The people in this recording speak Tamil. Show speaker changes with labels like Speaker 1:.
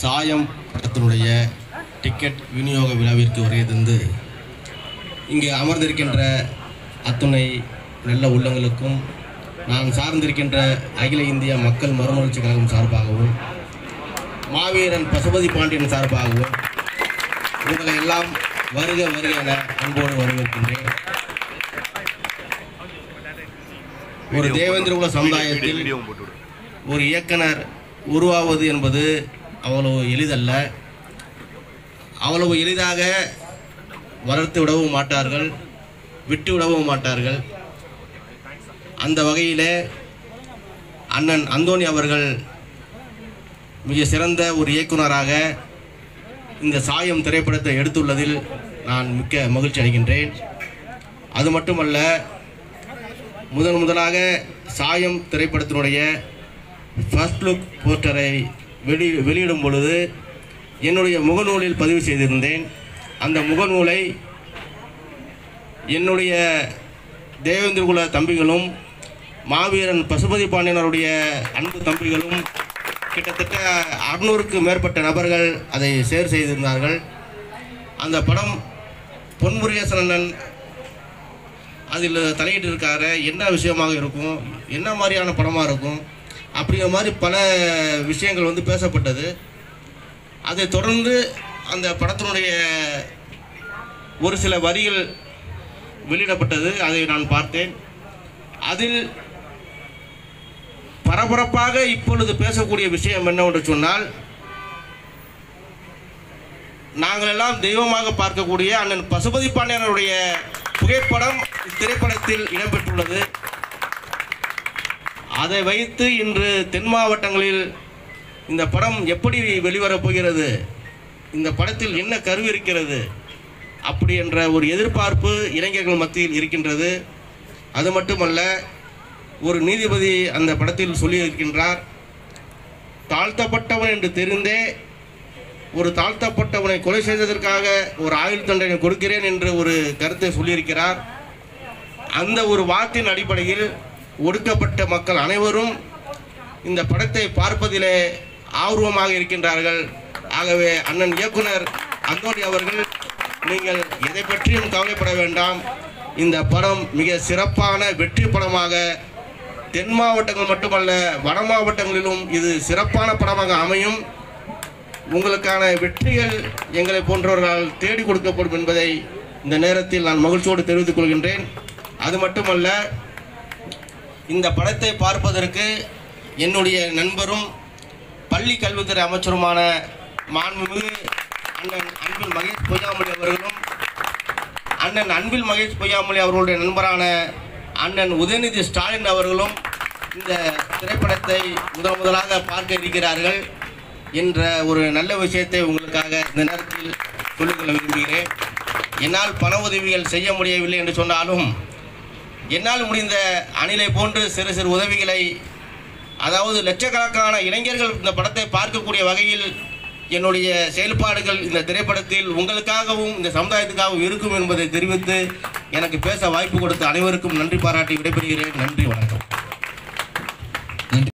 Speaker 1: சாயம் படத்தினுடைய டிக்கெட் விநியோக விழாவிற்கு வருகை தந்து இங்கே அமர்ந்திருக்கின்ற அத்துணை நல்ல உள்ளங்களுக்கும் நான் சார்ந்திருக்கின்ற அகில இந்திய மக்கள் மறுமலர்ச்சி கழகம் சார்பாகவும் மாவீரன் பசுபதி பாண்டியன் சார்பாகவும் உங்களை எல்லாம் வருக வருக என அன்போடு வரவேற்கின்றேன் ஒரு தேவேந்திர குல சமுதாயத்தில் ஒரு இயக்குனர் உருவாவது என்பது அவ்வளவு எளிதல்ல அவ்வளவு எளிதாக வளர்த்து விடவும் மாட்டார்கள் விட்டு விடவும் மாட்டார்கள் அந்த வகையிலே அண்ணன் அந்தோணி அவர்கள் மிக சிறந்த ஒரு இயக்குனராக இந்த சாயம் திரைப்படத்தை எடுத்துள்ளதில் நான் மிக்க மகிழ்ச்சி அடைகின்றேன் அது மட்டுமல்ல முதன் முதலாக சாயம் திரைப்படத்தினுடைய ஃபர்ஸ்ட் லுக் போஸ்டரை வெளி வெளியிடும் பொழுது என்னுடைய முகநூலில் பதிவு செய்திருந்தேன் அந்த முகநூலை என்னுடைய தேவேந்திரகுல தம்பிகளும் மாவீரன் பசுபதி பாண்டியனருடைய அன்பு தம்பிகளும் கிட்டத்தட்ட அறுநூறுக்கு மேற்பட்ட நபர்கள் அதை ஷேர் செய்திருந்தார்கள் அந்த படம் பொன்முருகேசன் அண்ணன் அதில் தலையிட்டு இருக்காரு என்ன விஷயமாக இருக்கும் என்ன மாதிரியான படமாக இருக்கும் அப்படிங்கிற மாதிரி பல விஷயங்கள் வந்து பேசப்பட்டது அதை தொடர்ந்து அந்த படத்தினுடைய ஒரு சில வரிகள் வெளியிடப்பட்டது அதை நான் பார்த்தேன் அதில் பரபரப்பாக இப்பொழுது பேசக்கூடிய விஷயம் என்னவென்று சொன்னால் நாங்கள் எல்லாம் தெய்வமாக பார்க்கக்கூடிய அண்ணன் பசுபதி பாண்டியனுடைய புகைப்படம் திரைப்படத்தில் இடம்பெற்றுள்ளது அதை வைத்து இன்று தென் மாவட்டங்களில் இந்த படம் எப்படி வெளிவரப் போகிறது இந்த படத்தில் என்ன கருவி இருக்கிறது அப்படி என்ற ஒரு எதிர்பார்ப்பு இளைஞர்கள் மத்தியில் இருக்கின்றது அது மட்டுமல்ல ஒரு நீதிபதி அந்த படத்தில் சொல்லியிருக்கின்றார் தாழ்த்தப்பட்டவன் என்று தெரிந்தே ஒரு தாழ்த்தப்பட்டவனை கொலை செய்ததற்காக ஒரு ஆயுள் தண்டனை கொடுக்கிறேன் என்று ஒரு கருத்தை சொல்லியிருக்கிறார் அந்த ஒரு வார்த்தையின் அடிப்படையில் ஒடுக்கப்பட்ட மக்கள் அனைவரும் இந்த படத்தை பார்ப்பதிலே ஆர்வமாக இருக்கின்றார்கள் ஆகவே அண்ணன் இயக்குனர் அந்தோணி அவர்கள் நீங்கள் எதை பற்றியும் கவலைப்பட வேண்டாம் இந்த படம் மிக சிறப்பான வெற்றி படமாக தென் மாவட்டங்கள் மட்டுமல்ல வட மாவட்டங்களிலும் இது சிறப்பான படமாக அமையும் உங்களுக்கான வெற்றிகள் எங்களை போன்றவர்களால் தேடி கொடுக்கப்படும் என்பதை இந்த நேரத்தில் நான் மகிழ்ச்சியோடு தெரிவித்துக் கொள்கின்றேன் அது மட்டுமல்ல இந்த படத்தை பார்ப்பதற்கு என்னுடைய நண்பரும் பள்ளி கல்வித்துறை அமைச்சருமான மாண்புமிகு அண்ணன் அன்பில் மகேஷ் பொய்யாமொழி அவர்களும் அண்ணன் அன்பில் மகேஷ் பொய்யாமொழி அவர்களுடைய நண்பரான அண்ணன் உதயநிதி ஸ்டாலின் அவர்களும் இந்த திரைப்படத்தை முதல் முதலாக பார்க்க இருக்கிறார்கள் என்ற ஒரு நல்ல விஷயத்தை உங்களுக்காக இந்த நேரத்தில் சொல்லிக்கொள்ள விரும்புகிறேன் என்னால் பண உதவிகள் செய்ய முடியவில்லை என்று சொன்னாலும் என்னால் முடிந்த அணிலை போன்று சிறு சிறு உதவிகளை அதாவது லட்சக்கணக்கான இளைஞர்கள் இந்த படத்தை பார்க்கக்கூடிய வகையில் என்னுடைய செயல்பாடுகள் இந்த திரைப்படத்தில் உங்களுக்காகவும் இந்த சமுதாயத்துக்காகவும் இருக்கும் என்பதை தெரிவித்து எனக்கு பேச வாய்ப்பு கொடுத்த அனைவருக்கும் நன்றி பாராட்டி விடைபெறுகிறேன் நன்றி வணக்கம்